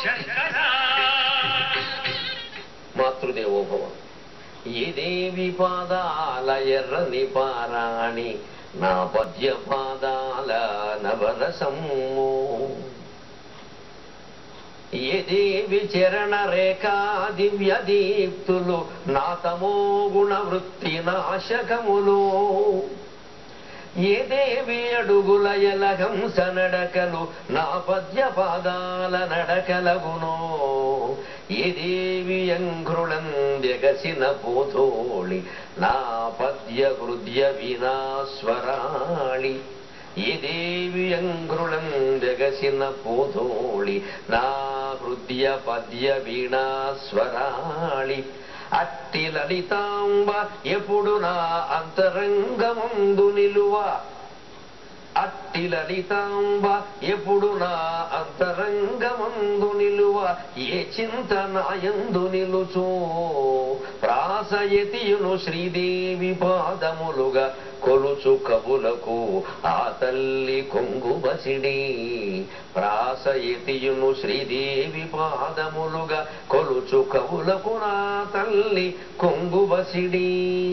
శంకర మాతృదేవోభవ ఏ దేవి పాదాల ఎర్రని పారాణి నా పద్య పాదాల నవరసము ఏ దేవి చరణ రేఖా దివ్య దీప్తులు నా తమో గుణ వృత్తి నాశకములు ఏ దేవి అడుగుల ఎలహంస నడకలు నా పద్య పాదాల నడకలగునో ఏ దేవి అంఘ్రుళందెగసిన పోతోళి నా పద్య హృదయ వినాస్వరాళి ఏ దేవి అంఘ్రుళందెగసిన పోతోళి నా హృదయ పద్య వీణాస్వరాళి అట్టి లలితాంబ ఎప్పుడు నా అంతరంగమందు నిలువ అట్టి లలితాంబ ఎప్పుడు నా అంతరంగమందు నిలువ ఏ చింత నాయందు నిలుచో ప్రాసయతియును శ్రీదేవి పాదములుగా కొలుచు కబులకు ఆ తల్లి కొంగు బసిడి ప్రాసయతియును శ్రీదేవి పాదములుగా కొలుచు కబులకు నా తల్లి కొంగు బసిడి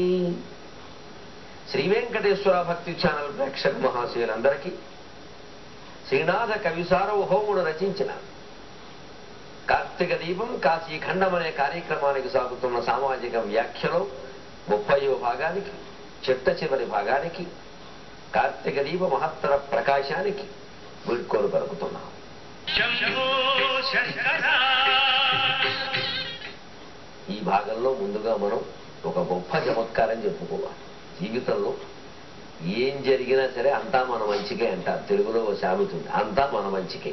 శ్రీ వెంకటేశ్వర భక్తి ఛానల్ ప్రేక్షక మహాశయులందరికీ శ్రీనాథ కవి సార్వభౌముడు రచించిన కార్తీక దీపం కాశీ ఖండం అనే కార్యక్రమానికి సాగుతున్న సామాజిక వ్యాఖ్యలో ముప్పయో భాగానికి చిట్ట చివరి భాగానికి కార్తీక దీప మహత్తర ప్రకాశానికి వీడ్కోలు పలుకుతున్నాం శంభో శంకర ఈ భాగంలో ముందుగా మనం ఒక గొప్ప చమత్కారం చెప్పుకోవాలి జీవితంలో ఏం జరిగినా సరే అంతా మన మంచికే అంటారు తెలుగులో ఓ సామెత ఉంది అంతా మన మంచికే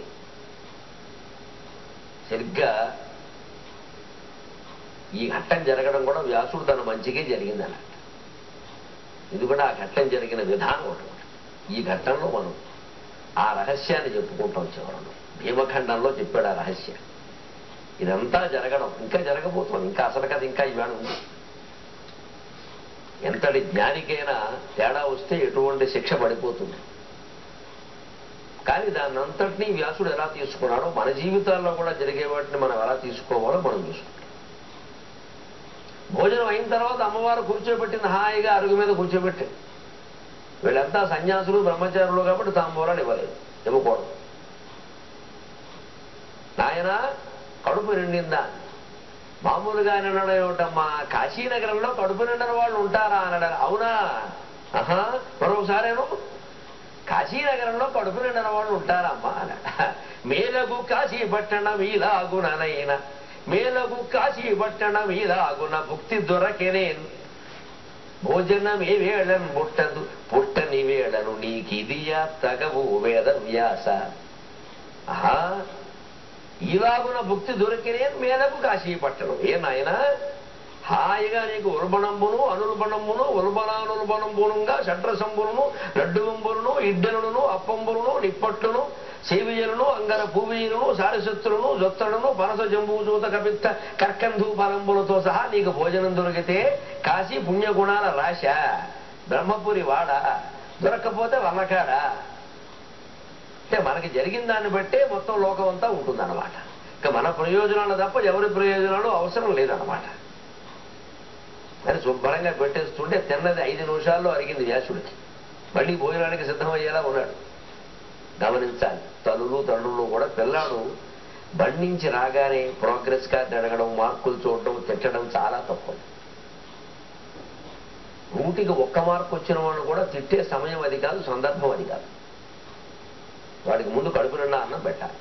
సరిగ్గా ఈ ఘట్టం జరగడం కూడా వ్యాసుడు తన మంచికే జరిగింది అన్నట్టు ఎందుకంటే ఆ ఘట్టం జరిగిన విధానం ఒకటి ఈ ఘట్టంలో మనం ఆ రహస్యాన్ని చెప్పుకుంటాం చివరలో భీమఖండంలో చెప్పాడు ఆ రహస్యం ఇదంతా జరగడం ఇంకా జరగబోతోంది ఇంకా అసలు కథ ఇంకా ఇవాళ ఉంది ఎంతటి జ్ఞానికైనా తేడా వస్తే ఎటువంటి శిక్ష పడిపోతుంది కానీ దాన్ని అంతటినీ వ్యాసుడు ఎలా తీసుకున్నాడో మన జీవితాల్లో కూడా జరిగే వాటిని మనం ఎలా తీసుకోవాలో మనం చూసుకుంటాం భోజనం అయిన తర్వాత అమ్మవారు కూర్చోబెట్టింది హాయిగా అరుగు మీద కూర్చోబెట్టింది వీళ్ళంతా సన్యాసులు బ్రహ్మచారులు కాబట్టి తాంబూలాలు ఇవ్వలేదు ఇవ్వకూడదు నాయన కడుపు నిండిందా మామూలుగా నిండడం ఏమిటమ్మా కాశీనగరంలో కడుపు నిండిన వాళ్ళు ఉంటారా అన్నాడు అవునా ఆహా మరొకసారేను కాశీనగరంలో కడుపు నిండిన వాళ్ళు ఉంటారా అమ్మా అన్నాడు మేలకు కాశీ పట్టణం ఇలాగుననైన మేలకు కాశీ పట్టణం ఇలాగున భుక్తి దొరకెనేన్ భోజనమే వేళను పుట్టదు పుట్టని వేళను నీకిదియా తగవు వేద వ్యాస ఆహా ఇలాగున భుక్తి దొరికినే మేలకు కాశీ పట్టణం ఏ నాయన హాయిగా నీకు ఉల్బణంబును అనుల్బణంబును ఉల్బణానుల్బణంబునుగా షడ్రసంబులను లడ్డువంబులను ఇడ్డనులను అప్పంబులను నిప్పట్టును సేవియలను అంగర పూవీయులను సారసత్తులను జొత్తడును పనస జంబూ జూత కపిత్త కర్కంధు ఫలంబులతో సహా నీకు భోజనం దొరికితే కాశీ పుణ్యగుణాల రాశ బ్రహ్మపురి వాడ దొరక్కపోతే వల్లకాడ అంటే మనకి జరిగిన దాన్ని బట్టే మొత్తం లోకం అంతా ఉంటుందన్నమాట ఇంకా మన ప్రయోజనాలు తప్ప ఎవరి ప్రయోజనాలు అవసరం లేదన్నమాట అని శుభ్రంగా పెట్టేస్తుంటే తిన్నది ఐదు నిమిషాల్లో అరిగింది వ్యాసుడికి మళ్ళీ భోజనానికి సిద్ధమయ్యేలా ఉన్నాడు గమనించాలి తల్లులు తండ్రులు కూడా పిల్లాడు బండి నుంచి రాగానే ప్రోగ్రెస్ కార్డు అడగడం మార్కులు చూడడం తిట్టడం చాలా తక్కువ నూటికి ఒక్క మార్కు వచ్చిన వాడు కూడా తిట్టే సమయం అది కాదు సందర్భం అది కాదు వాడికి ముందు కడుపు నిండా అన్నం పెట్టాలి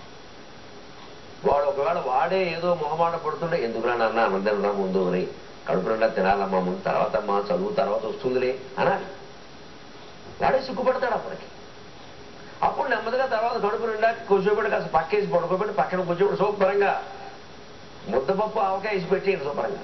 వాడు ఒకవేళ వాడే ఏదో మొహమాట పడుతుంటే ఎందుకురా నాన్న అన్నం తినరా ముందు అని కడుపు నిండా తినాలమ్మా ముందు తర్వాత అమ్మా చదువు తర్వాత వస్తుందిలే అనాలి వాడే సిగ్గుపడతాడు అప్పటికి అప్పుడు నెమ్మదిగా తర్వాత కడుపు నిండా కూర్చోబెట్టి కాస్త పక్కేసి పడుకోబెట్టి పక్కన కూర్చోబెట్టి శుభ్రంగా ముద్దపప్పు ఆవకాయ వేసి పెట్టేయండి శుభ్రంగా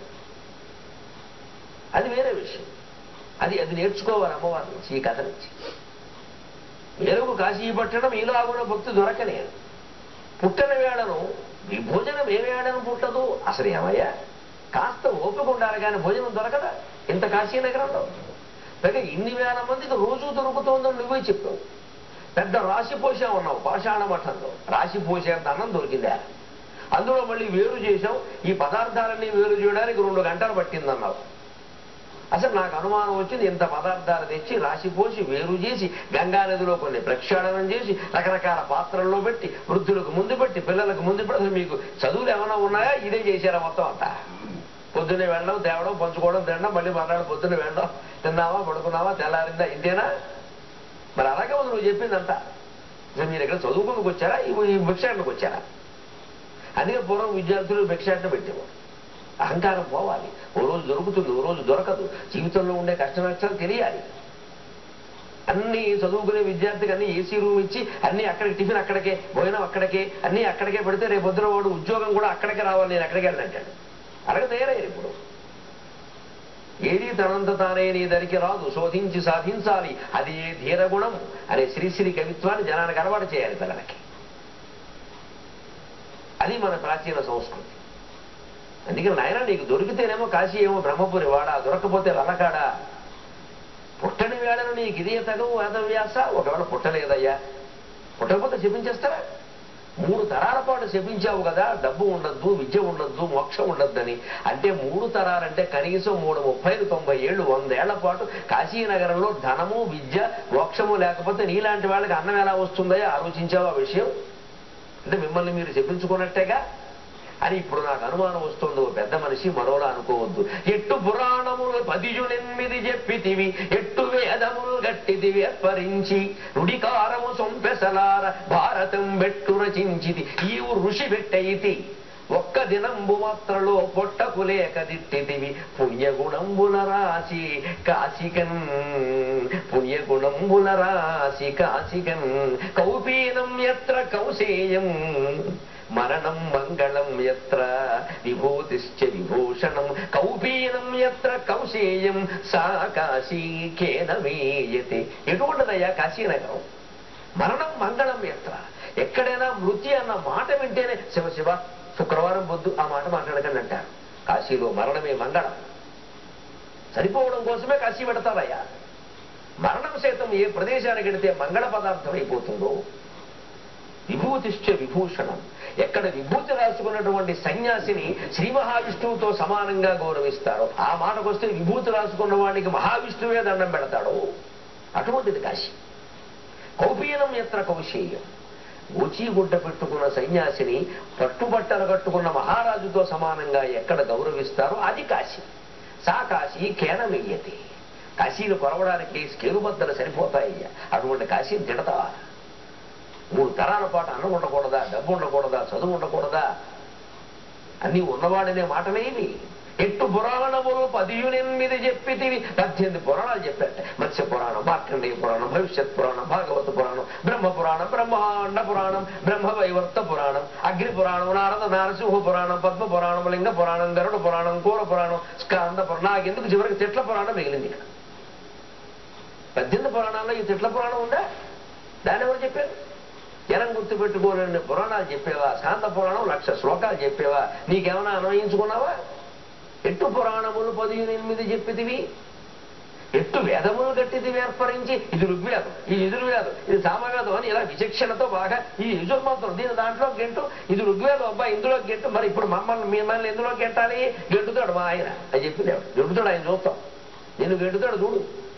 అది వేరే విషయం అది అది నేర్చుకోవాలి అమ్మవారి నుంచి ఈ కథ నుంచి ఎరుగు కాశీ పట్టడం ఈలాగున భక్తి దొరకనే పుట్టని వేళను ఈ భోజనం ఏ వేళను పుట్టదు అసలు ఏమయ్యా కాస్త ఓపిక ఉండాలి కానీ భోజనం దొరకదా ఇంత కాశీ నగరంలో పైగా ఇన్ని వేల మందికి రోజు దొరుకుతోందని నువ్వే చెప్పావు పెద్ద రాశి పోసా ఉన్నావు పాషాణ మఠంలో రాశి పోసేంత అన్నం దొరికిందా అందులో మళ్ళీ వేరు చేశాం ఈ పదార్థాలన్నీ వేరు చేయడానికి రెండు గంటలు పట్టిందన్నావు అసలు నాకు అనుమానం వచ్చింది ఇంత పదార్థాలు తెచ్చి రాసిపోసి వేరు చేసి గంగా నదిలో కొన్ని ప్రక్షాళనం చేసి రకరకాల పాత్రల్లో పెట్టి వృద్ధులకు ముందు పెట్టి పిల్లలకు ముందు పెట్టి అసలు మీకు చదువులు ఏమైనా ఉన్నాయా ఇదే చేశారా మొత్తం అంతా పొద్దున్నే వెళ్ళడం తేవడం పంచుకోవడం తినడం మళ్ళీ మర్నాడు పొద్దున్నే వెళ్ళడం తిన్నావా పడుకున్నావా తెల్లారిందా ఇంతేనా మరి అలాగే ఉంది నువ్వు చెప్పిందంతా అసలు మీరు ఇక్కడ చదువుకుందుకు వచ్చారా ఈ- ఈ భిక్షాటనకు వచ్చారా అందుకే పూర్వం విద్యార్థులు భిక్షాటన పెట్టేవారు అహంకారం పోవాలి ఓ రోజు దొరుకుతుంది ఓ రోజు దొరకదు జీవితంలో ఉండే కష్ట నష్టాలు తెలియాలి అన్ని చదువుకునే విద్యార్థికి అన్ని ఏసీ రూమ్ ఇచ్చి అన్ని అక్కడికి టిఫిన్ అక్కడికే భోజనం అక్కడికే అన్ని అక్కడికే పెడితే రేపు పొద్దున వాడు ఉద్యోగం కూడా అక్కడికే రావాలి నేను అక్కడికి వెళ్ళంటాడు అలాగే తయారయ్యారు ఇప్పుడు ఏది తనంత తానే నీ దరికి రాదు శోధించి సాధించాలి అది ఏ ధీరగుణం అనే శ్రీశ్రీ కవిత్వాన్ని జనానికి అలవాటు చేయాలి పిల్లలకి అది మన ప్రాచీన సంస్కృతి అందుకని నాయన నీకు దొరికితేనేమో కాశీ ఏమో బ్రహ్మపురి వాడా దొరకపోతే లలకాడా పుట్టని వేళను నీకు ఇదే తగవు వేదవ్యాస ఒకవేళ పుట్టలేదయ్యా పుట్టకపోతే చెప్పించేస్తారా మూడు తరాల పాటు శపించావు కదా డబ్బు ఉండద్దు విద్య ఉండద్దు మోక్షం ఉండద్దని అంటే మూడు తరాలంటే కనీసం మూడు ముప్పై తొంభై ఏళ్ళు వందేళ్ల పాటు కాశీనగరంలో ధనము విద్య మోక్షము లేకపోతే నీలాంటి వాళ్ళకి అన్నం ఎలా వస్తుందో ఆలోచించావు ఆ విషయం అంటే మిమ్మల్ని మీరు చెప్పించుకున్నట్టేగా అని ఇప్పుడు నాకు అనుమానం వస్తుంది ఓ పెద్ద మనిషి మరోలా అనుకోవద్దు ఎట్టు పురాణములు పదియునెనిమిది చెప్పితివి ఎట్టు వేదములు గట్టిదివి ఏర్పరించి రుడికారము సొంపెసలార భారతం బెట్టు రచించిది ఈవు ఋషి పెట్టయితి ఒక్క దినంబు మాత్రలో పొట్టకు లేక దిట్టిదివి పుణ్యగుణంబుల రాశి కాశికన్ పుణ్యగుణంబుల రాశి కాశికన్ కౌపీనం ఎత్ర కౌశేయం మరణం మంగళం ఎత్ర విభూతిశ్చ విభూషణం కౌపీనం ఎత్ర కౌశేయం సా కాశీ కేనమేయతే ఎటువంటిదయ్యా కాశీనగరం మరణం మంగళం ఎత్ర ఎక్కడైనా మృతి అన్న మాట వింటేనే శివ శివ శుక్రవారం పొద్దు ఆ మాట మాట్లాడకండి అంటారు కాశీలో మరణమే మంగళం సరిపోవడం కోసమే కాశీ పెడతారయ్యా మరణం సైతం ఏ ప్రదేశానికి వెడితే మంగళ పదార్థం అయిపోతుందో విభూతిశ్చ విభూషణం ఎక్కడ విభూతి రాసుకున్నటువంటి సన్యాసిని శ్రీ మహావిష్ణువుతో సమానంగా గౌరవిస్తారో ఆ మాటకొస్తే విభూతి రాసుకున్న వాడికి మహావిష్ణువే దండం పెడతాడు అటువంటిది కాశీ కౌపీనం ఎత్ర కౌశేయం ఊచీ గుడ్డ పెట్టుకున్న సన్యాసిని పట్టుబట్టలు కట్టుకున్న మహారాజుతో సమానంగా ఎక్కడ గౌరవిస్తారో అది కాశీ సా కాశీ కేనమెయ్యతి కాశీని కొరవడానికి స్కేలుబద్దలు సరిపోతాయ్యా అటువంటి కాశీని తిడతావా మూడు తరాల పాటు అన్నం ఉండకూడదా డబ్బు ఉండకూడదా చదువు ఉండకూడదా అన్ని ఉన్నవాడనే మాటలేవి ఎట్టు పురాణములు పదియునెనిమిది చెప్పితివి పద్దెనిమిది పురాణాలు చెప్పారట మత్స్య పురాణం మార్కండేయ పురాణం భవిష్యత్ పురాణం భాగవత పురాణం బ్రహ్మ పురాణం బ్రహ్మాండ పురాణం బ్రహ్మ వైవర్త పురాణం అగ్ని పురాణం నారద నారసింహ పురాణం పద్మ పురాణం లింగ పురాణం గరుడ పురాణం కూర పురాణం స్కాంద పురాణం నాకెందుకు చివరికి తిట్ల పురాణం మిగిలింది ఇక్కడ పద్దెనిమిది పురాణాల్లో ఈ తిట్ల పురాణం ఉందా దాన్ని ఎవరు చెప్పారు జనం గుర్తుపెట్టుకోలేని పురాణాలు చెప్పేవా శాంత పురాణం లక్ష శ్లోకాలు చెప్పేవా నీకేమైనా అన్వయించుకున్నావా ఎట్టు పురాణములు పదిహేనెనిమిది చెప్పితివి ఎట్టు వేదములు గట్టిదివి ఏర్పరించి ఇది ఋగ్వేదం ఇది యజుర్వేదం ఇది సామవేదం అని ఇలా విచక్షణతో బాగా ఈ యజుర్మంత్రం దీని దాంట్లో గెంటు ఇది ఋగ్వేదం అబ్బా ఇందులో గెంటు మరి ఇప్పుడు మమ్మల్ని మిమ్మల్ని ఎందులో గెంటాలి గెంటుతాడు మా ఆయన అది చెప్పింది ఎవడు? గెంటుతాడు ఆయన చూస్తాం నేను గెంటుతాడు చూడు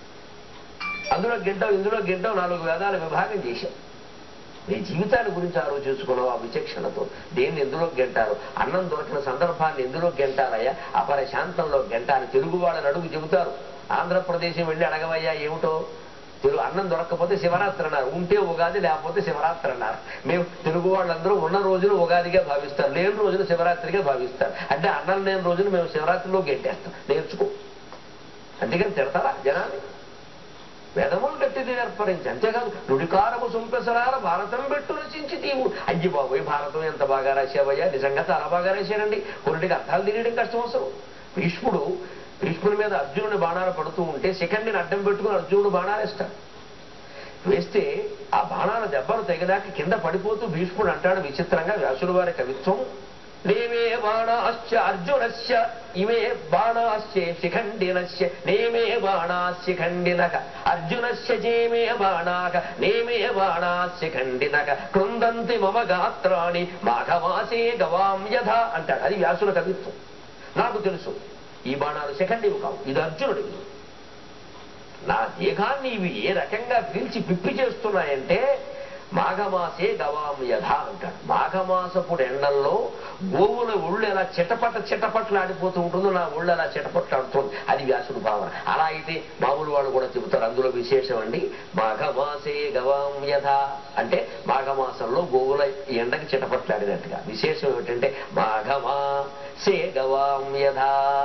అందులో గెంటావు ఇందులో గెంటావు నాలుగు వేదాలు విభాగం చేశాం నీ జీవితాన్ని గురించి ఆలోచించుకున్నావు ఆ విచక్షణతో దేన్ని ఎందులో గెంటారు అన్నం దొరికిన సందర్భాన్ని ఎందులో గెంటారయ్యా అపర శాంతంలో గెంటారు తెలుగు వాళ్ళని అడుగు చెబుతారు ఆంధ్రప్రదేశం వెళ్ళి అడగవయ్యా ఏమిటో తెలుగు అన్నం దొరకకపోతే శివరాత్రి అన్నారు ఉంటే ఉగాది లేకపోతే శివరాత్రి అన్నారు మేము తెలుగు వాళ్ళందరూ ఉన్న రోజును ఉగాదిగా భావిస్తారు లేని రోజును శివరాత్రిగా భావిస్తారు అంటే అన్నం లేని రోజును మేము శివరాత్రిలో గెంటేస్తాం నేర్చుకో అందుకని తిడతారా జనాన్ని వేదములు గట్టిది ఏర్పరించి అంతేకాదు నుడికారము సొంపెసరాల భారతం పెట్టు రచించి తీవు అయ్యి బాబోయ్ భారతం ఎంత బాగా రాశావయ్యా నిజంగా చాలా బాగా రాశారండి కొన్నిటికి అర్థాలు తెలియడం కష్టం అవసరం భీష్ముడు భీష్ముడి మీద అర్జునుడి బాణాలు పడుతూ ఉంటే సెకండ్ని అడ్డం పెట్టుకుని అర్జునుడు బాణాలు వేస్తాడు వేస్తే ఆ బాణాల దెబ్బలు తెగదాక కింద పడిపోతూ భీష్ముడు అంటాడు విచిత్రంగా వ్యాసుల వారి కవిత్వం నేమే బాణాశ్చ అర్జునస్య ఇమే బాణాశ్చే శిఖండినస్య నేమే బాణాస్య ఖండినక అర్జునస్య చేమే బాణాక నేమే బాణాస్య ఖండినక కృందంతి మమ గాత్రాణి మాఘమాసే గవాం యథ అంటాడు అది వ్యాసుల కవిత్వం నాకు తెలుసు ఈ బాణాలు శిఖండివి కావు ఇది అర్జునుడివి నా దేహాన్ని ఇవి ఏ రకంగా పీల్చి పిప్పి చేస్తున్నాయంటే మాఘమాసే గవాం యథ అంటాడు మాఘమాసపుడు ఎండల్లో గోవుల ఒళ్ళు ఎలా చిటపట చిటపట్లాడిపోతూ ఉంటుందో నా ఒళ్ళు ఎలా చిటపట్లాడుతుంది అది వ్యాసుడు భావన అలా అయితే మామూలు వాళ్ళు కూడా చెబుతారు అందులో విశేషం అండి మాఘమాసే గవాం యథ అంటే మాఘమాసంలో గోవుల ఎండకి చిటపట్లాడినట్టుగా విశేషం ఏమిటంటే మాఘమా సే గవాం యథ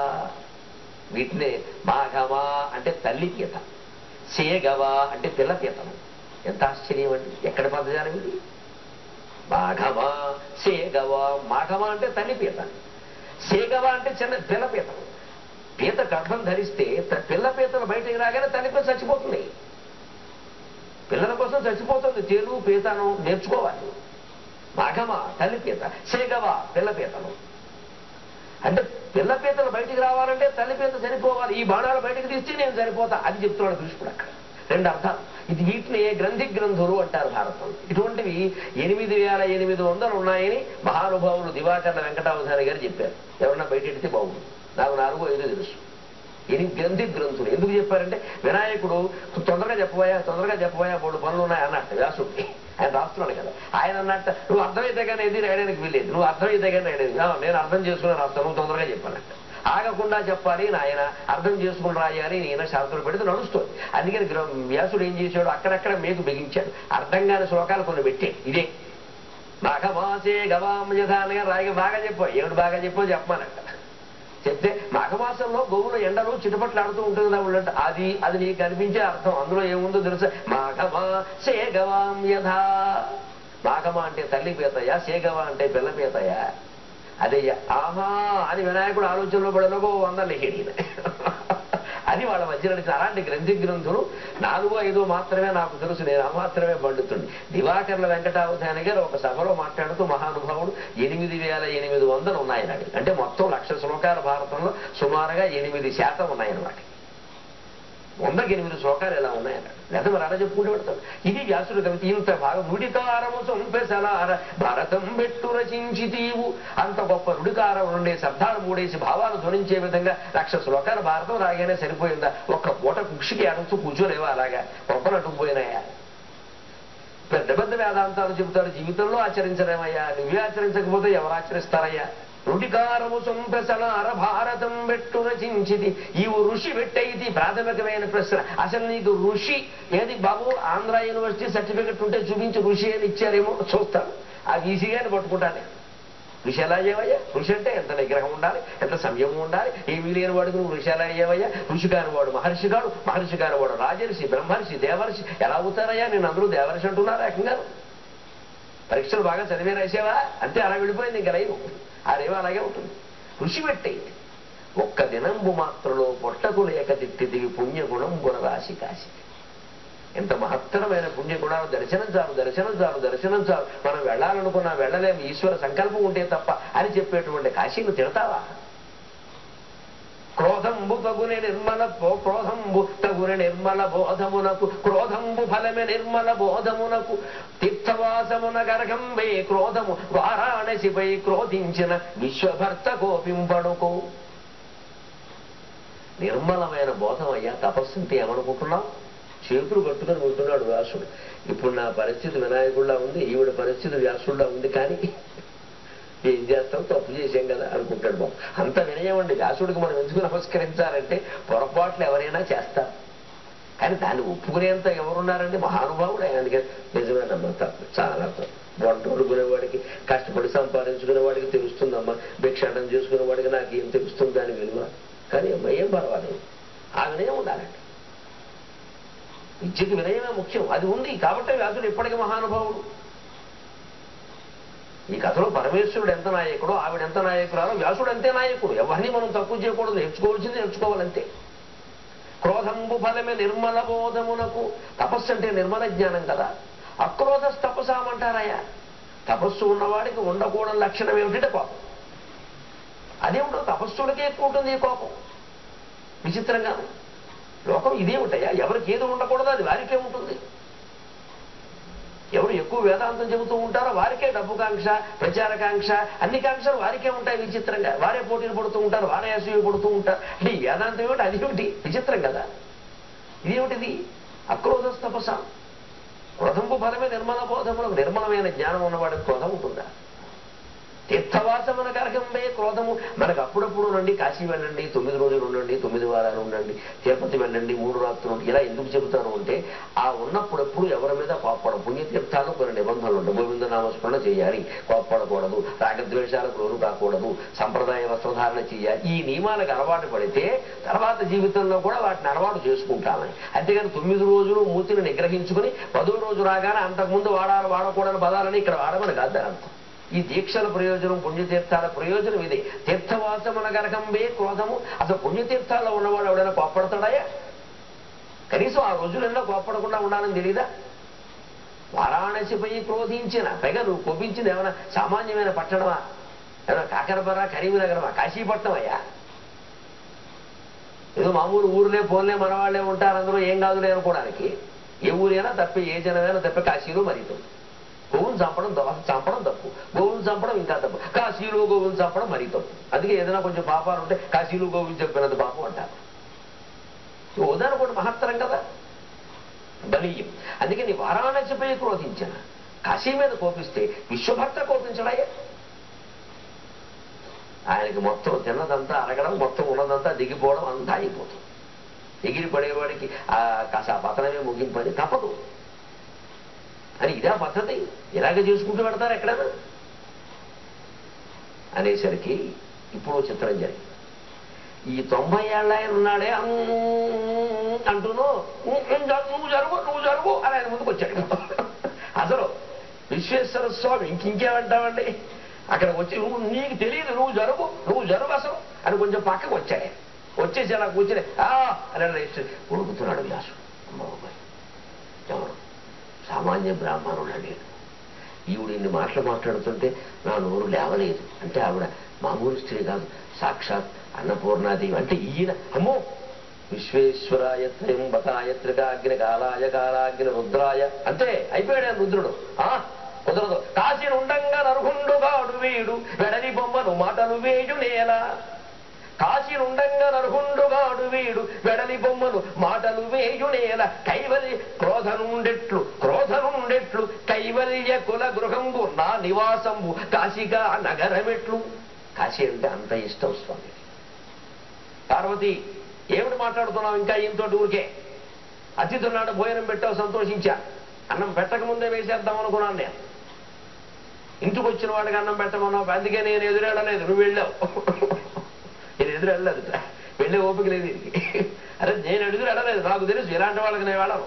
వీటిని మాఘమా అంటే తల్లి పీత సేగవా అంటే పిల్ల పీతను ఎంత ఆశ్చర్యం అండి ఎక్కడ పదజాలం ఇది మాఘమా సేగవా మాఘమా అంటే తల్లి పీత సేగవా అంటే చిన్న పిల్ల పీతను పీత గర్భం ధరిస్తే త- పిల్ల పీతలు బయటికి రాగానే తల్లి పీత చచ్చిపోతుంది పిల్లల కోసం చచ్చిపోతుంది తేలు పీతను నేర్చుకోవాలి మాఘమా తల్లి పీత సేగవా పిల్ల పీతను అంటే పిల్ల పీతలు బయటికి రావాలంటే తల్లి పీత చనిపోవాలి ఈ బాణాలు బయటికి తీస్తే నేను చనిపోతా అది చెప్తున్నాడు కృష్ణుడు అక్కడ రెండు అర్థాలు ఇది వీటిని గ్రంథి గ్రంథులు అంటారు భారతం ఇటువంటివి ఎనిమిది వేల ఎనిమిది వందలు ఉన్నాయని మహానుభావులు దివాకర్ణ వెంకటావధాని గారు చెప్పారు ఎవరన్నా బయట ఎడితే బాగుంది నాకు నాలుగో ఐదు తెలుసు ఎనిమిది గ్రంథి గ్రంథులు ఎందుకు చెప్పారంటే వినాయకుడు తొందరగా చెప్పబోయా తొందరగా చెప్పబోయా మూడు పనులు ఉన్నాయి అన్నట్టు వ్యాసుడికి ఆయన రాస్తున్నాడు కదా ఆయన అన్నట్టు నువ్వు అర్థమైతే కానీ ఏది రాయడానికి వీల్లేదు నువ్వు అర్థమైతే కానీ రాయడానికి "ఆ, నేను అర్థం చేసుకుని రాస్తాను నువ్వు తొందరగా చెప్పానంట ఆగకుండా చెప్పాలి నాయన అర్థం చేసుకుని రాయాలి ఈయన శాస్త్రం పెడితే నడుస్తుంది అందుకని గ్ర- వ్యాసుడు ఏం చేశాడు అక్కడక్కడ మీకు బిగించాడు అర్థం కాని శ్లోకాలు కొన్ని పెట్టాడు ఇదే మాఘమాసే గవాం యథానగా రాయగా బాగా చెప్పు ఏమిటి బాగా చెప్పో చెప్పమానంట చెప్తే మాఘమాసంలో గోవుల ఎండలు చిటపట్లాడుతూ ఉంటుంది కదా వాళ్ళంట అది అది నీకు కనిపించే అర్థం అందులో ఏముందో తెలుసా మాఘమా సేగవాం యథా మాఘమా అంటే తల్లి పీతయ్య సేగవ అంటే పిల్ల పీతయ్య అదయ్య ఆహా అని వినాయకుడు ఆలోచనలో పడలోగో వంద లిఖిడి అది వాళ్ళ మధ్య నడిచిన అలాంటి గ్రంథి గ్రంథులు నాలుగో ఐదో మాత్రమే నాకు తెలుసు నేను ఆ మాత్రమే పండుతుంది దివాకర్ల వెంకటావధాని గారు ఒక సభలో మాట్లాడుతూ మహానుభావుడు ఎనిమిది వేల ఎనిమిది వందలు ఉన్నాయన్నాడు అంటే మొత్తం లక్ష శ్లోకాల భారతంలో సుమారుగా ఎనిమిది శాతం ఉన్నాయన్నమాట వందకి ఎనిమిది శ్లోకాలు ఎలా ఉన్నాయన్నాడు లేదా మరి అలా చెప్పుకుంటూ పెడతాడు ఇది వ్యాసుడు కవిత ఇంత బాగా నుడికారము సొంపెసలార భారతం పెట్టు రచించి తీవు అంత గొప్ప నుడికారం ఉండే శబ్దాలు మూడేసి భావాలు ధ్వనించే విధంగా లక్ష శ్లోకాల భారతం రాగానే సరిపోయిందా ఒక్క పూట కుక్షికి అడుగుతూ కూర్చోలేవా అలాగా గొప్పనట్టు పోయినాయా పెద్ద పెద్ద వేదాంతాలు చెబుతాడు జీవితంలో ఆచరించలేమయ్యా నువ్వే ఆచరించకపోతే ఎవరు ఆచరిస్తారయ్యా రుడికారము సొంపెసలార భారతం పెట్టు రచించిది ఈ ఋషి పెట్టయిది ప్రాథమికమైన ప్రశ్న అసలు నీకు ఋషి ఏది బాబు ఆంధ్ర యూనివర్సిటీ సర్టిఫికెట్ ఉంటే చూపించి ఋషి అని ఇచ్చారేమో చూస్తాను ఆ ఈసీగాని పట్టుకుంటానే ఋషి ఎలా అయ్యావయ్యా ఋషి అంటే ఎంత నిగ్రహం ఉండాలి ఎంత సంయమం ఉండాలి ఏమీ లేని వాడికి నువ్వు ఋషి ఎలా అయ్యావయ్యా ఋషి కాని వాడు మహర్షి కాడు మహర్షి కాని వాడు రాజర్షి బ్రహ్మర్షి దేవర్షి ఎలా అవుతారయ్యా నేను అందరూ దేవర్షి అంటున్నారు ఏకంగా పరీక్షలు బాగా చదివే రాసావా అంతే అలా వెళ్ళిపోయింది ఇంకా లైవ్ ఆ రేవు అలాగే ఉంటుంది ఋషి పెట్టేది ఒక్క దినంబు మాత్రలో పొట్టకు లేక తిట్టిదివి పుణ్యగుణం గుణ రాశి కాశి ఎంత మహత్తరమైన పుణ్యగుణాలు దర్శనం చాలు దర్శనం చాలు దర్శనం చాలు మనం వెళ్ళాలనుకున్నా వెళ్ళలేము ఈశ్వర సంకల్పం ఉంటే తప్ప అని చెప్పేటువంటి కాశీని తిడతావా క్రోధంబు తగుని నిర్మల బో- క్రోధంబు తగుని నిర్మల బోధమునకు క్రోధంబు ఫలమే నిర్మల బోధమునకు తీర్థవాసమున గరగంబే క్రోధము వారాణసిపై క్రోధించిన విశ్వభర్త కోపింపడుకో నిర్మలమైన బోధం అయ్యా తపస్సు అంటే ఏమనుకుంటున్నావు చేతులు కట్టుకొని ఉంటున్నాడు వ్యాసుడు ఇప్పుడు నా పరిస్థితి వినాయకుడిలా ఉంది ఈవిడ పరిస్థితి వ్యాసుడిలా ఉంది కానీ ఏం చేస్తాం తప్పు చేసాం కదా అనుకుంటాడు బాబు అంత వినయం అండి వ్యాసుడికి మనం ఎందుకు నమస్కరించాలంటే పొరపాట్లు ఎవరైనా చేస్తారు కానీ దాన్ని ఒప్పుకునేంత ఎవరున్నారండి మహానుభావుడు ఆయన అందుకే నిజమేనమ్మా తప్పు చాలా తప్పు వంట వండుకునేవాడికి కష్టపడి సంపాదించుకునే వాడికి తెలుస్తుందమ్మా భిక్షాటం చేసుకునే వాడికి నాకు ఏం తెలుస్తుంది దాని విలువ కానీ అమ్మ ఏం పర్వాలేదు ఆ వినయం ఉండాలండి విద్యకి వినయమే ముఖ్యం అది ఉంది కాబట్టి వ్యాసుడు ఇప్పటికీ మహానుభావుడు ఈ కథలో పరమేశ్వరుడు ఎంత నాయకుడో ఆవిడ ఎంత నాయకురాలో వ్యాసుడు అంతే నాయకుడు ఎవరిని మనం తక్కువ చేయకూడదు నేర్చుకోవాల్సింది నేర్చుకోవాలంతే క్రోధంబు ఫలమే నిర్మల బోధమునకు తపస్సు అంటే నిర్మల జ్ఞానం కదా అక్రోధ తపసామంటారయ్యా తపస్సు ఉన్నవాడికి ఉండకూడని లక్షణం ఏమిటంటే కోపం అదేమిటో తపస్సులకే ఎక్కువ ఉంటుంది ఈ కోపం విచిత్రంగా లోకం ఇదేమిటయ్యా ఎవరికి ఏది ఉండకూడదో అది వారికే ఉంటుంది ఎవరు ఎక్కువ వేదాంతం చెబుతూ ఉంటారో వారికే డబ్బు కాంక్ష ప్రచారకాంక్ష అన్ని కాంక్షలు వారికే ఉంటాయి విచిత్రంగా వారే పోటీలు పడుతూ ఉంటారు వారే అసూయ పడుతూ ఉంటారు అంటే ఈ వేదాంతం ఏమిటి అది ఏమిటి విచిత్రం కదా ఇదేమిటిది అక్రోధస్తపస క్రోధంపు ఫలమే నిర్మల బోధములకు నిర్మలమైన జ్ఞానం ఉన్నవాడికి క్రోధం ఉంటుందా తీర్థవాసమున కరకంబే క్రోధము మనకు అప్పుడప్పుడు రండి కాశీ వెళ్ళండి తొమ్మిది రోజులు ఉండండి తొమ్మిది వారాలు ఉండండి తిరుపతి వెళ్ళండి మూడు రాత్రులు ఉండండి. ఇలా ఎందుకు చెబుతారు అంటే ఆ ఉన్నప్పుడెప్పుడు ఎవరి మీద కోప్పడం పుణ్యతీర్థాలు కొన్ని నిబంధనలు ఉంటాయి గోవింద నామస్మరణ చేయాలి కోప్పడకూడదు రాగద్వేషాలకు లోను కాకూడదు సంప్రదాయ వస్త్రధారణ చేయాలి ఈ నియమాలకు అలవాటు పడితే తర్వాత జీవితంలో కూడా వాటిని అలవాటు చేసుకుంటామని అంతేగాని తొమ్మిది రోజులు మూతిని నిగ్రహించుకుని పదో రోజు రాగానే అంతకుముందు వాడాలి వాడకూడని పదాలని ఇక్కడ వాడమని కాదు దాని అర్థం ఈ దీక్షల ప్రయోజనం పుణ్యతీర్థాల ప్రయోజనం ఇది తీర్థవాసమున గరకంబే క్రోధము అసలు పుణ్యతీర్థాల్లో ఉన్నవాడు ఎవడైనా కోప్పడతాడాయా కనీసం ఆ రోజులలో కోప్పడకుండా ఉండాలని తెలీదా వారాణసిపై క్రోధించిన పైగా నువ్వు కోపించింది ఏమైనా సామాన్యమైన పట్టణమా ఏమైనా కాకరపర కరీంనగరమా కాశీపట్నం అయ్యా ఏదో మామూలు ఊర్లే పోన్లే మనవాళ్లే ఉంటారు అందులో ఏం కాదులే అనుకోవడానికి ఏ ఊరైనా తప్పి ఏ జనమైనా తప్పి కాశీలో మరీతం గోవును చంపడం ద- చంపడం తప్పు గోవును చంపడం ఇంకా తప్పు కాశీలో గోవును చంపడం మరీ తప్పు అందుకే ఏదైనా కొంచెం పాపాలు ఉంటే కాశీలో గోవుని చెప్పినంత పాపం అంటారు ఈ ఉదాహరణ కూడా మహత్తరం కదా బలీయం అందుకే నీ వారాణసిపై క్రోధించిన కాశీ మీద కోపిస్తే విశ్వభర్త కోపించడాయే ఆయనకి మొత్తం తిన్నదంతా అరగడం మొత్తం ఉన్నదంతా దిగిపోవడం అంతా అయిపోతుంది ఎగిరి పడేవాడికి ఆ కాసా పతనమే ముగింపని తప్పదు అని ఇదే పద్ధతి ఇలాగే చేసుకుంటూ పెడతారు ఎక్కడైనా అనేసరికి ఇప్పుడు చిత్రం జరిగింది ఈ తొంభై ఏళ్ళ ఆయన ఉన్నాడే అమ్ అంటూను "ఉమ్, ఉమ్, జరు- నువ్వు జరుగు నువ్వు జరుగు అని ఆయన ముందుకు వచ్చాడు అసలు విశ్వేశ్వర స్వామి ఇంక ఇంకేమంటావండి అక్కడ వచ్చి నువ్వు నీకు తెలియదు నువ్వు జరుగు నువ్వు జరుగు అసలు అని కొంచెం పక్కకు వచ్చాడు వచ్చేసి అలా కూర్చుని ఆ అని అలా లేచి ఉడుకుతున్నాడు వ్యాసు అమ్మ బాబాయ్ ఎవరు సామాన్య బ్రాహ్మణుడు నేను ఈవిడ ఇన్ని మాటలు మాట్లాడుతుంటే నా నోరు లేవలేదు అంటే ఆవిడ మామూలు స్త్రీ కాదు సాక్షాత్ అన్నపూర్ణాదేవి అంటే ఈయన అమ్మో విశ్వేశ్వరాయ త్రయంబకాయ త్రికాగ్ని కాలాయ కాలాగ్ని రుద్రాయ అంతే అయిపోయాడు ఆయన రుద్రుడు ఆ కుదరదు కాశీని ఉండంగా నరుహుండుగాడు వీడు వెడలి బొమ్మను మాటలు వేయు నేల కాశీనుండంగా నరుహుండుగాడు వీడు వెడలి బొమ్మను మాటలు వేయునేల కైవల్య క్రోధనుండెట్లు క్రోధనుండెట్లు కైవల్య కుల గృహంబు నా నివాసంబు కాశీగా నగరమెట్లు కాశీ అంటే అంత ఇష్టం స్వామి పార్వతి ఏమిటి మాట్లాడుతున్నావు ఇంకా ఈయనతోటి ఊరికే అతిథున్నాడు భోజనం పెట్టావు సంతోషించా అన్నం పెట్టక ముందే వేసేద్దాం అనుకున్నాను నేను ఇంటికి వచ్చిన వాడికి అన్నం పెట్టమన్నావు అందుకే నేను ఎదురెళ్ళలేదు నువ్వు వెళ్ళావు నేను ఎదురు వెళ్ళలేదు వెళ్ళే ఓపిక లేదు దీనికి అరే నేను ఎదురు వెళ్ళలేదు నాకు తెలుసు ఇలాంటి వాళ్ళకి నేను వెళ్ళను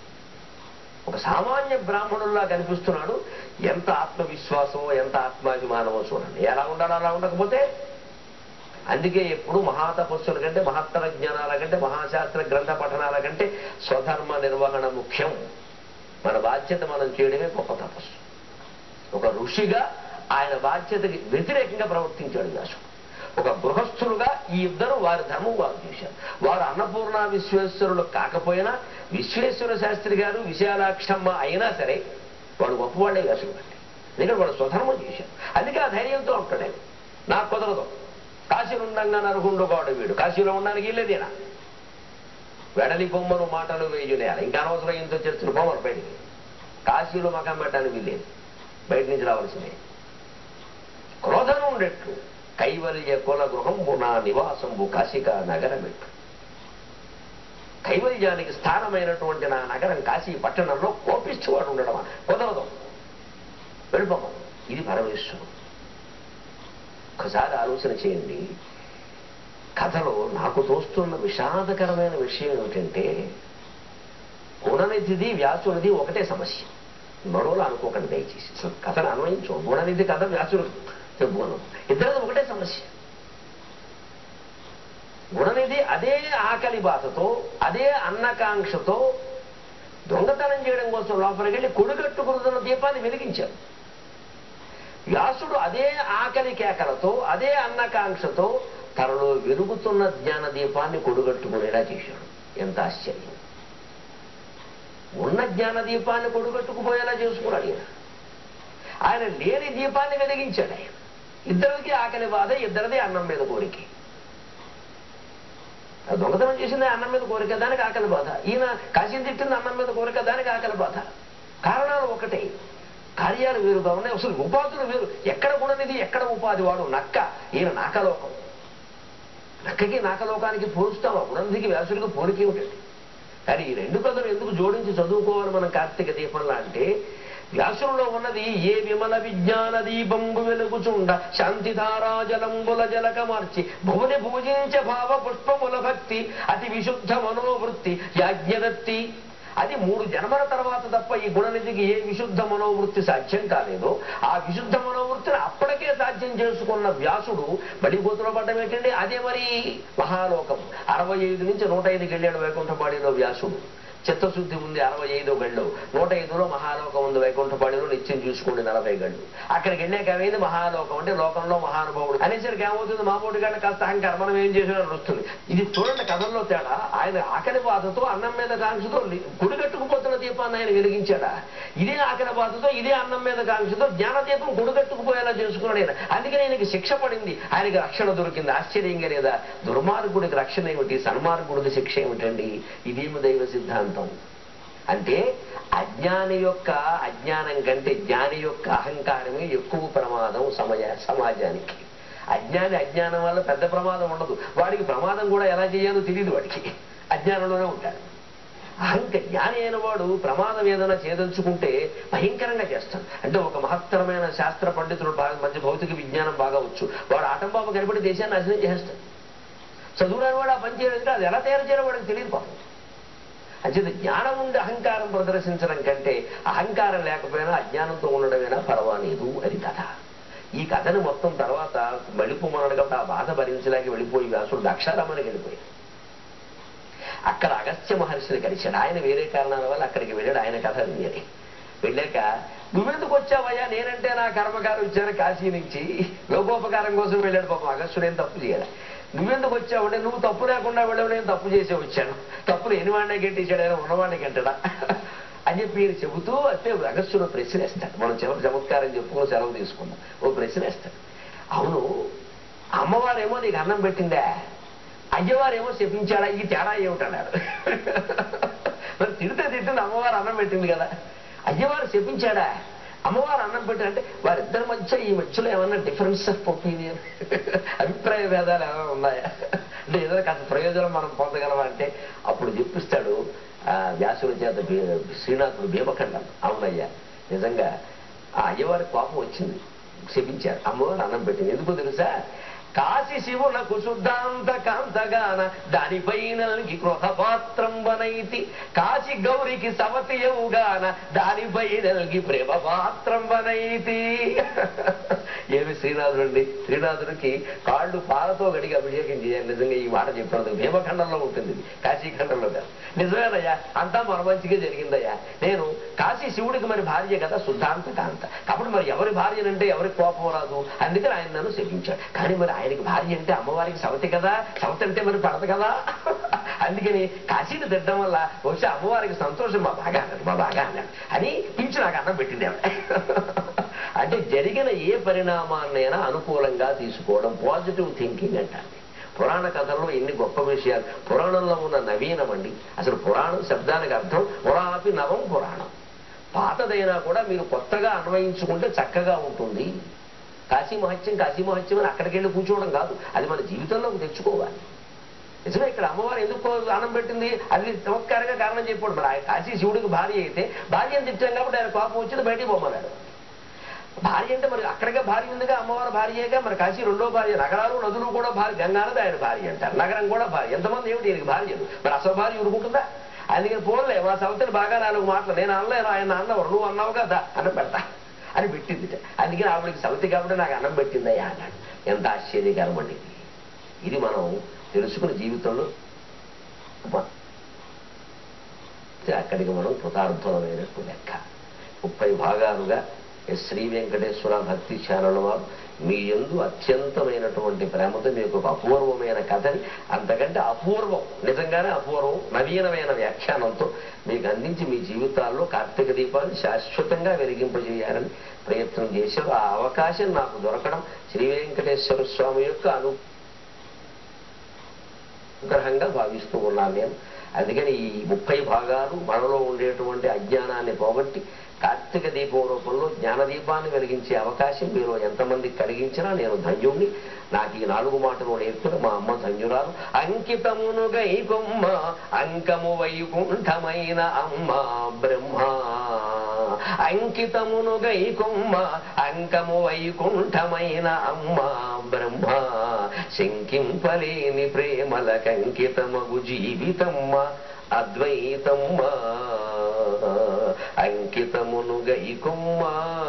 ఒక సామాన్య బ్రాహ్మణుల్లా కనిపిస్తున్నాడు ఎంత ఆత్మవిశ్వాసమో ఎంత ఆత్మాభిమానమో చూడండి ఎలా ఉండాలో అలా ఉండకపోతే అందుకే ఎప్పుడు మహాతపస్సుల కంటే మహత్తర జ్ఞానాల కంటే మహాశాస్త్ర గ్రంథ పఠనాల కంటే స్వధర్మ నిర్వహణ ముఖ్యం మన బాధ్యత మనం చేయడమే గొప్ప తపస్సు ఒక ఋషిగా ఆయన బాధ్యతకి వ్యతిరేకంగా ప్రవర్తించాడు వ్యాసుడు ఒక గృహస్థులుగా ఈ ఇద్దరు వారి ధర్మం వారు చేశారు వారు అన్నపూర్ణ విశ్వేశ్వరులు కాకపోయినా విశ్వేశ్వర శాస్త్రి గారు విశాలాక్షమ్మ అయినా సరే వాడు గొప్పవాళ్లే వ్యాసుడు కంటే ఎందుకంటే వాడు స్వధర్మం చేశారు అందుకే ఆ ధైర్యంతో ఉంటాడు ఆయన. నాకు కుదరదు కాశీలో ఉండంగా నరుగుండుకోవడం వీడు కాశీలో ఉండడానికి వెళ్ళేదేనా వెడలి బొమ్మను మాటలు వేయునేయాలి ఇంకా అనవసరం ఇంత చర్చలు బొమ్మలు బయటికి కాశీలో మకం పెట్టడానికి వీల్లేదు బయట నుంచి రావాల్సిందే క్రోధను ఉండెట్లు కైవల్య కుల గృహంబు నా నివాసంబు కాశిక నగరమెట్లు కైవల్యానికి స్థానమైనటువంటి నా నగరం కాశీ పట్టణంలో కోపిస్తూవాడు ఉండడమా కుదరదు వెళ్ళిపోమ ఇది పరమేశ్వరుడు ఒకసారి ఆలోచన చేయండి కథలో నాకు తోస్తున్న విషాదకరమైన విషయం ఏమిటంటే గుణనిధిది వ్యాసునిది ఒకటే సమస్య మరోలా అనుకోకండి దయచేసి అసలు కథను అన్వయించు గుణనిధి కథ వ్యాసుడు చెప్పుకోను ఇద్దరిది ఒకటే సమస్య గుణనిధి అదే ఆకలి బాధతో అదే అన్నకాంక్షతో దొంగతనం చేయడం కోసం లోపలికి వెళ్ళి కొడుగట్టుకున్న దీపాన్ని వెలిగించారు వ్యాసుడు అదే ఆకలి కేకలతో అదే అన్న కాంక్షతో తనలో వెలుగుతున్న జ్ఞాన దీపాన్ని కొడుగట్టుకునేలా చేశాడు ఎంత ఆశ్చర్యం ఉన్న జ్ఞాన దీపాన్ని కొడుగట్టుకుపోయేలా చేసుకున్నాడు ఈయన ఆయన లేని దీపాన్ని వెలిగించాడు ఆయన ఇద్దరిది ఆకలి బాధ ఇద్దరిది అన్నం మీద కోరిక ఆ దొంగతనం చేసింది అన్నం మీద కోరిక దానికి ఆకలి బాధ ఈయన కాశీని తిట్టింది అన్నం మీద కోరిక దానికి ఆకలి బాధ కారణాలు ఒకటే కార్యాలు వేరుగా ఉన్నాయి అసలు ఉపాధులు వేరు ఎక్కడ గుణనిది ఎక్కడ ఉపాధి వాడు నక్క ఈయన నాకలోకం నక్కకి నాకలోకానికి పోలుస్తావా గుణనిధికి వ్యాసుడికి పోలికే ఉంటుంది కానీ ఈ రెండు కథలు ఎందుకు జోడించి చదువుకోవాలి మనం కార్తీక దీపంలా అంటే వ్యాసులలో ఉన్నది ఏ విమల విజ్ఞాన దీపంబు వెలుగుచుండ శాంతిధారాజలంబుల జలక మార్చి భువని పూజించ భావ పుష్పముల భక్తి అతి విశుద్ధ మనోవృత్తి యాజ్ఞదత్తి అది మూడు జన్మల తర్వాత తప్ప ఈ గుణనిధికి ఏ విశుద్ధ మనోవృత్తి సాధ్యం కాలేదో ఆ విశుద్ధ మనోవృత్తిని అప్పటికే సాధ్యం చేసుకున్న వ్యాసుడు బడిగోతులో పడ్డం ఏంటండి అదే మరి మహాలోకం అరవై ఐదు నుంచి నూట ఐదుకి వెళ్ళాడు వైకుంఠపాడిలో వ్యాసుడు చిత్తశుద్ధి ఉంది అరవై ఐదో గళ్ళు నూట ఐదులో మహాలోకం ఉంది వైకుంఠపాడిలో నిత్యం చూసుకోండి నలభై గళ్ళు అక్కడికి వెళ్ళాక ఏమైంది మహాలోకం అంటే లోకంలో మహానుభావుడు అనేసరికి ఏమవుతుంది మామూలు గంట కాస్త అహంకారం మనం ఏం చేసినా వస్తుంది ఇది చూడండి కథల్లో తేడా ఆయన ఆకలి బాధతో అన్నం మీద కాంక్షతో లి- గుడి కట్టుకుపోతున్న దీపాన్ని ఆయన వెలిగించాడా ఇదే ఆకలి బాధతో ఇదే అన్నం మీద కాంక్షతో జ్ఞానదీపం గుడి కట్టుకుపోయేలా చేసుకున్నాడు ఆయన అందుకని ఆయనకి శిక్ష పడింది ఆయనకి రక్షణ దొరికింది ఆశ్చర్యంగా లేదా దుర్మార్గుడికి రక్షణ ఏమిటి సన్మార్గుడికి శిక్ష ఏమిటండి ఇదేమి దైవ సిద్ధాంతం అంటే అజ్ఞాని యొక్క అజ్ఞానం కంటే జ్ఞాని యొక్క అహంకారమే ఎక్కువ ప్రమాదం సమయ సమాజానికి అజ్ఞాని అజ్ఞానం వల్ల పెద్ద ప్రమాదం ఉండదు వాడికి ప్రమాదం కూడా ఎలా చేయాలో తెలియదు వాడికి అజ్ఞానంలోనే ఉంటాడు అహంక జ్ఞాని అయిన వాడు ప్రమాదం ఏదైనా చేయదలుచుకుంటే భయంకరంగా చేస్తాడు అంటే ఒక మహత్తరమైన శాస్త్ర పండితుడు బాగా మంచి భౌతిక విజ్ఞానం బాగా వచ్చు వాడు ఆటంబాబు కనబడి దేశాన్ని నాశనం చేస్తాడు చదువురాని వాడు ఆ పని చేయాలంటే అది ఎలా తయారు చేయాలో వాడికి తెలియదు పాపం అంచేత జ్ఞానం ఉండి అహంకారం ప్రదర్శించడం కంటే అహంకారం లేకపోయినా అజ్ఞానంతో ఉండడమేనా పర్వాలేదు అది కథ ఈ కథను మొత్తం తర్వాత వెళ్ళిపోమన్నాడు కాబట్టి ఆ బాధ భరించలేక వెళ్ళిపోయి వ్యాసుడు దక్షారామానికి వెళ్ళిపోయాడు అక్కడ అగస్త్య మహర్షిని కలిశాడు ఆయన వేరే కారణాల వల్ల అక్కడికి వెళ్ళాడు ఆయన కథ వినేది వెళ్ళాక నువ్వెందుకు వచ్చావయ్యా నేనంటే నా కర్మకారం ఇచ్చాను కాశీ నుంచి లోకోపకారం కోసం వెళ్ళాడు పాపం అగస్త్యుడు ఏం తప్పు చేయాలి నువ్వెందుకు వచ్చావంటే నువ్వు తప్పు లేకుండా వెళ్ళావు నేను తప్పు చేసే వచ్చాను తప్పులు ఎనివాడినే గెట్టించాడు ఆయన ఉన్నవాడిని గంటడా అని చెప్పి ఈయన చెబుతూ అంటే అగస్త్యుడు ప్రశ్న వేస్తాడు మనం చివరి చమత్కారం చెప్పుకో సెలవు తీసుకుందాం ఓ ప్రశ్న వేస్తాడు అవును అమ్మవారేమో నీకు అన్నం పెట్టిందా అయ్యవారేమో చెప్పించాడా ఈ తేడా ఏమిటన్నాడు మరి తిడితే తిట్టింది అమ్మవారు అన్నం పెట్టింది కదా అయ్యవారు చెప్పించాడా అమ్మవారు అన్నం పెట్టారంటే వారిద్దరి మధ్య ఈ మధ్యలో ఏమన్నా డిఫరెన్స్ ఆఫ్ ఒపీనియన్ అభిప్రాయ భేదాలు ఏమైనా ఉన్నాయా అంటే ఏదో కాస్త ప్రయోజనం మనం పొందగలమా అంటే అప్పుడు చెప్పిస్తాడు ఆ వ్యాసుల చేత భీ- శ్రీనాథుడు భీమఖండం అవునయ్యా నిజంగా ఆ అయ్యవారి కోపం వచ్చింది శపించారు అమ్మవారు అన్నం పెట్టింది ఎందుకు తెలుసా కాశీ శివునకు శుద్ధాంత కాంతగాన దానిపైన క్రోధ పాత్రం వనైతి కాశీ గౌరికి సవతియవుగాన దానిపై నల్గి ప్రేమ పాత్రం వనైతి ఏమి శ్రీనాథుడు అండి శ్రీనాథుడికి కాళ్ళు పాలతో గడిగి అభిషేకం చేయాలి నిజంగా ఈ మాట చెప్పినందుకు భీమఖండంలో ఉంటుంది ఇది కాశీఖండంలో కాదు నిజమేనయ్యా అంతా మన మంచిగా జరిగిందయ్యా నేను కాశీ శివుడికి మరి భార్య కదా శుద్ధాంత కాంత కాబట్టి మరి ఎవరి భార్యనంటే ఎవరికి కోపం రాదు అందుకని ఆయన నన్ను శపించాడు కానీ మరి ఆయనకి భార్య అంటే అమ్మవారికి సవతి కదా సవతి అంటే మరి పడదు కదా అందుకని కాశీని తిట్టడం వల్ల బహుశా అమ్మవారికి సంతోషం మా బాగా అన్నాడు మా బాగా అన్నాడు అని పిలిచి నాకు అన్నం పెట్టింది ఆవిడ. అంటే జరిగిన ఏ పరిణామాన్నైనా అనుకూలంగా తీసుకోవడం పాజిటివ్ థింకింగ్ అంటారు పురాణ కథల్లో ఎన్ని గొప్ప విషయాలు పురాణంలో ఉన్న నవీనం అండి అసలు పురాణం శబ్దానికి అర్థం పురాపి నవం పురాణం పాతదైనా కూడా మీరు కొత్తగా అన్వయించుకుంటే చక్కగా ఉంటుంది కాశీ మహత్యం కాశీ మహత్యం అని అక్కడికి వెళ్ళి కూర్చోవడం కాదు అది మన జీవితంలోకి తెచ్చుకోవాలి నిజమే ఇక్కడ అమ్మవారు ఎందుకు అన్నం పెట్టింది అది చమత్కారంగా కారణం చెప్పాడు మరి ఆయన కాశీ శివుడికి భార్య అయితే భార్యను తిట్టాం కాబట్టి ఆయన కోపం వచ్చింది బయటికి పోమన్నాడు భార్య అంటే మరి అక్కడికే భార్య ఉందిగా అమ్మవారి భార్యగా మరి కాశీ రెండో భార్య నగరాలు నదులు కూడా భార్య గంగానది ఆయన భార్య అంటారు నగరం కూడా భార్య ఎంతమంది ఏమిటి ఈయనకి భార్యలు మరి అసలు భార్య ఉరుకుంటుందా అందుకని పోన్లే మా సవతిని బాగా నాలుగు మాటలు నేను అనలేను ఆయన అన్నవారు నువ్వు అన్నావు కదా అన్నం పెడతా అని పెట్టింది అందుకని ఆవిడకి సవతి కాబట్టి నాకు అన్నం పెట్టిందయ్యా అన్నాడు ఎంత ఆశ్చర్యకరం అండి ఇది. ఇది మనం తెలుసుకున్న జీవితంలో మ- అక్కడికి మనం కృతార్థులమైనట్టు లెక్క ముప్పై భాగాలుగా ఎస్ శ్రీ వెంకటేశ్వర భక్తి ఛానల్ వారు మీ ఎందు అత్యంతమైనటువంటి ప్రేమతో మీకు ఒక అపూర్వమైన కథని అంతకంటే అపూర్వం నిజంగానే అపూర్వం నవీనమైన వ్యాఖ్యానంతో మీకు అందించి మీ జీవితాల్లో కార్తీక దీపాన్ని శాశ్వతంగా వెలిగింపజేయాలని ప్రయత్నం చేశారు ఆ అవకాశం నాకు దొరకడం శ్రీ వెంకటేశ్వర స్వామి యొక్క అను అనుగ్రహంగా భావిస్తూ ఉన్నాను నేను అందుకని ఈ ముప్పై భాగాలు మనలో ఉండేటువంటి అజ్ఞానాన్ని పోగొట్టి కార్తీక దీపం రూపంలో జ్ఞాన దీపాన్ని వెలిగించే అవకాశం మీరు ఎంతమందికి కలిగించినా నేను ధన్యుణ్ణి నాకు ఈ నాలుగు మాటలు నేర్పిన మా అమ్మ ధన్యురాలు అంకితమును గైకొమ్మ అంకము వైకుంఠమైన అమ్మ బ్రహ్మ అంకితమును గైకొమ్మ అంకము వైకుంఠమైన అమ్మ బ్రహ్మ శంకింపలేని ప్రేమలకంకితమగు జీవితమ్మ అద్వైతమ్మ అంకితమును గైకొమ్మ